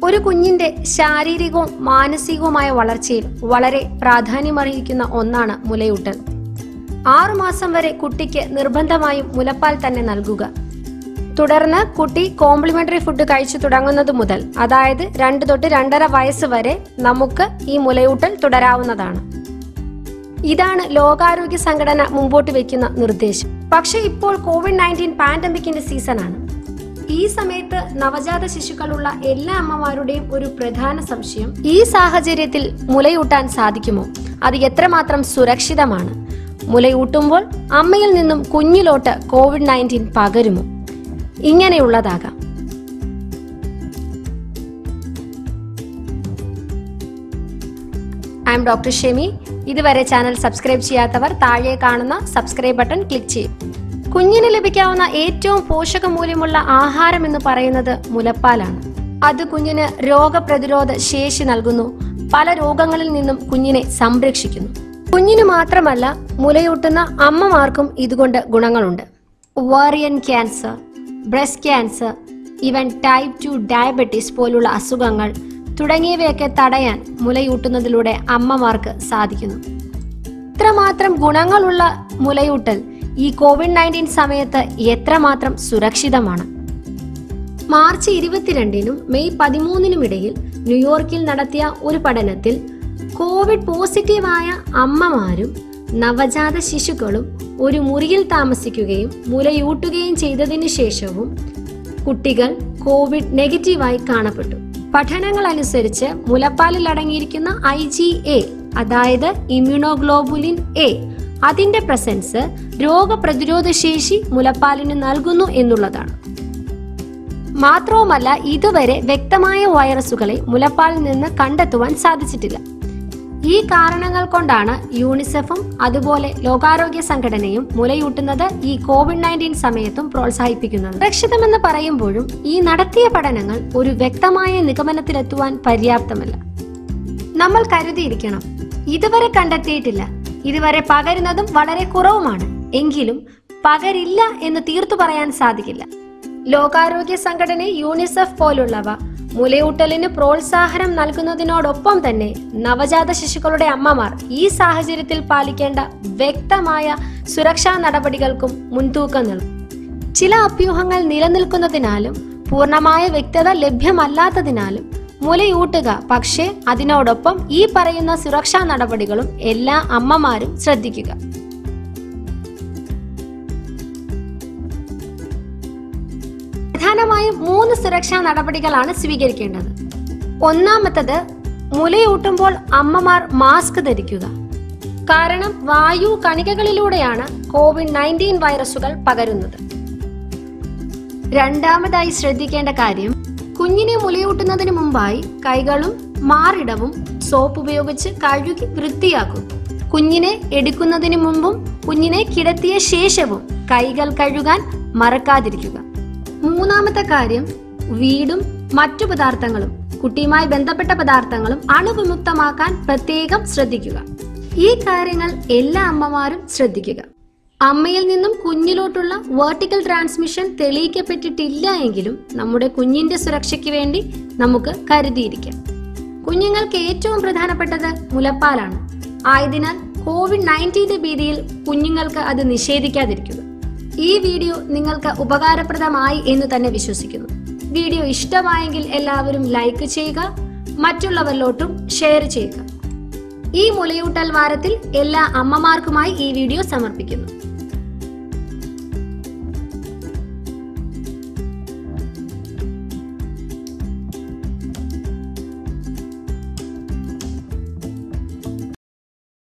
ഒരു കുഞ്ഞിന്റെ ശാരീരികവും മാനസികവുമായ വളർച്ചയിൽ വളരെ പ്രാധാന്യമർഹിക്കുന്ന ഒന്നാണ് മുലയൂട്ടൽ ആറുമാസം വരെ കുട്ടിക്ക് നിർബന്ധമായും മുലപ്പാൽ തന്നെ നൽകുക തുടർന്ന് കുട്ടി കോംപ്ലിമെന്ററി ഫുഡ് കഴിച്ചു തുടങ്ങുന്നത് മുതൽ അതായത് രണ്ട് തൊട്ട് രണ്ടര വയസ്സ് വരെ നമുക്ക് ഈ മുലയൂട്ടൽ തുടരാവുന്നതാണ് ഇതാണ് ലോകാരോഗ്യ സംഘടന മുമ്പോട്ട് വെക്കുന്ന നിർദ്ദേശം പക്ഷേ ഇപ്പോൾ കോവിഡ് നയൻറ്റീൻ പാൻഡമിക്കിന്റെ സീസണാണ് ഈ സമയത്ത് നവജാത ശിശുക്കളുള്ള എല്ലാ അമ്മമാരുടെയും ഒരു പ്രധാന സംശയം ഈ സാഹചര്യത്തിൽ മുലയൂട്ടാൻ സാധിക്കുമോ അത് എത്രമാത്രം സുരക്ഷിതമാണ് മുലയൂട്ടുമ്പോൾ അമ്മയിൽ നിന്നും കുഞ്ഞിലോട്ട് കോവിഡ് നയൻറ്റീൻ പകരുമോ ഇങ്ങനെയുള്ളതാകാം ഐ എം ഡോക്ടർ ഷെമി ഇതുവരെ ചാനൽ സബ്സ്ക്രൈബ് ചെയ്യാത്തവർ താഴെ കാണുന്ന സബ്സ്ക്രൈബ് ബട്ടൺ ക്ലിക്ക് ചെയ്യും കുഞ്ഞിന് ലഭിക്കാവുന്ന ഏറ്റവും പോഷകമൂല്യമുള്ള ആഹാരം എന്ന് പറയുന്നത് മുലപ്പാലാണ് അത് കുഞ്ഞിന് രോഗപ്രതിരോധ ശേഷി നൽകുന്നു പല രോഗങ്ങളിൽ നിന്നും കുഞ്ഞിനെ സംരക്ഷിക്കുന്നു കുഞ്ഞിന് മാത്രമല്ല മുലയൂട്ടുന്ന അമ്മമാർക്കും ഇതുകൊണ്ട് ഗുണങ്ങളുണ്ട് ovarian cancer breast cancer even type two diabetes പോലുള്ള അസുഖങ്ങൾ തുടങ്ങിയവയൊക്കെ തടയാൻ മുലയൂട്ടുന്നതിലൂടെ അമ്മമാർക്ക് സാധിക്കുന്നു ഇത്രമാത്രം ഗുണങ്ങളുള്ള മുലയൂട്ടൽ ഈ കോവിഡ് നയൻറ്റീൻ സമയത്ത് എത്രമാത്രം സുരക്ഷിതമാണ് മാർച്ച് ഇരുപത്തിരണ്ടിനും മെയ് പതിമൂന്നിനും ഇടയിൽ ന്യൂയോർക്കിൽ നടത്തിയ ഒരു പഠനത്തിൽ കോവിഡ് പോസിറ്റീവായ അമ്മമാരും നവജാത ശിശുക്കളും ഒരു മുറിയിൽ താമസിക്കുകയും മുലയൂട്ടുകയും ചെയ്തതിനു ശേഷവും കുട്ടികൾ കോവിഡ് നെഗറ്റീവായി കാണപ്പെട്ടു പഠനങ്ങൾ അനുസരിച്ച് മുലപ്പാലിൽ അടങ്ങിയിരിക്കുന്ന ഐ ജി എ അതായത് ഇമ്മ്യൂണോഗ്ലോബുലിൻ എ അതിന്റെ പ്രസൻസ് രോഗപ്രതിരോധ ശേഷി മുലപ്പാലിന് നൽകുന്നു എന്നുള്ളതാണ് മാത്രവുമല്ല ഇതുവരെ വ്യക്തമായ വൈറസുകളെ മുലപ്പാലിൽ നിന്ന് കണ്ടെത്തുവാൻ സാധിച്ചിട്ടില്ല ഈ കാരണങ്ങൾ കൊണ്ടാണ് യൂണിസെഫും അതുപോലെ ലോകാരോഗ്യ സംഘടനയും മുലയൂട്ടുന്നത് ഈ കോവിഡ് നയൻറ്റീൻ സമയത്തും പ്രോത്സാഹിപ്പിക്കുന്നത് സുരക്ഷിതമെന്ന് പറയുമ്പോഴും ഈ നടത്തിയ പഠനങ്ങൾ ഒരു വ്യക്തമായ നിഗമനത്തിലെത്തുവാൻ പര്യാപ്തമല്ല നമ്മൾ കരുതിയിരിക്കണം ഇതുവരെ കണ്ടെത്തിയിട്ടില്ല ഇതുവരെ പകരുന്നതും വളരെ കുറവുമാണ് എങ്കിലും പകരില്ല എന്ന് തീർത്തു പറയാൻ സാധിക്കില്ല ലോകാരോഗ്യ സംഘടന യൂണിസെഫ് പോലുള്ളവ മുലയൂട്ടലിന് പ്രോത്സാഹനം നൽകുന്നതിനോടൊപ്പം തന്നെ നവജാത ശിശുക്കളുടെ അമ്മമാർ ഈ സാഹചര്യത്തിൽ പാലിക്കേണ്ട വ്യക്തമായ സുരക്ഷാ നടപടികൾക്കും മുൻതൂക്കം നൽകും ചില അഭ്യൂഹങ്ങൾ നിലനിൽക്കുന്നതിനാലും പൂർണ്ണമായ വ്യക്തത ലഭ്യമല്ലാത്തതിനാലും മുലയൂട്ടുക പക്ഷേ അതിനോടൊപ്പം ഈ പറയുന്ന സുരക്ഷാ നടപടികളും എല്ലാ അമ്മമാരും ശ്രദ്ധിക്കുക പ്രധാനമായും മൂന്ന് സുരക്ഷാ നടപടികളാണ് സ്വീകരിക്കേണ്ടത് ഒന്നാമത്തത് മുലയൂട്ടുമ്പോൾ അമ്മമാർ മാസ്ക് ധരിക്കുക കാരണം വായു കണികകളിലൂടെയാണ് കോവിഡ് നയൻറ്റീൻ വൈറസുകൾ പകരുന്നത് രണ്ടാമതായി ശ്രദ്ധിക്കേണ്ട കാര്യം കുഞ്ഞിനെ മുലയൂട്ടുന്നതിന് മുമ്പായി കൈകളും മാറിടവും സോപ്പ് ഉപയോഗിച്ച് കഴുകി വൃത്തിയാക്കും കുഞ്ഞിനെ എടുക്കുന്നതിന് മുമ്പും കുഞ്ഞിനെ കിടത്തിയ ശേഷവും കൈകൾ കഴുകാൻ മറക്കാതിരിക്കുക മൂന്നാമത്തെ കാര്യം വീടും മറ്റു പദാർത്ഥങ്ങളും കുട്ടിയുമായി ബന്ധപ്പെട്ട പദാർത്ഥങ്ങളും അണുവിമുക്തമാക്കാൻ പ്രത്യേകം ശ്രദ്ധിക്കുക ഈ കാര്യങ്ങൾ എല്ലാ അമ്മമാരും ശ്രദ്ധിക്കുക അമ്മയിൽ നിന്നും കുഞ്ഞിലോട്ടുള്ള വേർട്ടിക്കൽ ട്രാൻസ്മിഷൻ തെളിയിക്കപ്പെട്ടിട്ടില്ല എങ്കിലും നമ്മുടെ കുഞ്ഞിന്റെ സുരക്ഷയ്ക്ക് വേണ്ടി നമുക്ക് കരുതിയിരിക്കാം കുഞ്ഞുങ്ങൾക്ക് ഏറ്റവും പ്രധാനപ്പെട്ടത് മുലപ്പാലാണ് ആയതിനാൽ കോവിഡ് നയൻറ്റീന്റെ ഭീതിയിൽ കുഞ്ഞുങ്ങൾക്ക് അത് നിഷേധിക്കാതിരിക്കുക ഈ വീഡിയോ നിങ്ങൾക്ക് ഉപകാരപ്രദമായി എന്ന് തന്നെ വിശ്വസിക്കുന്നു വീഡിയോ ഇഷ്ടമായെങ്കിൽ എല്ലാവരും ലൈക്ക് ചെയ്യുക മറ്റുള്ളവരിലോട്ടും ഷെയർ ചെയ്യുക ഈ മുലയൂട്ടൽ വാരത്തിൽ എല്ലാ അമ്മമാർക്കുമായി ഈ വീഡിയോ സമർപ്പിക്കുന്നു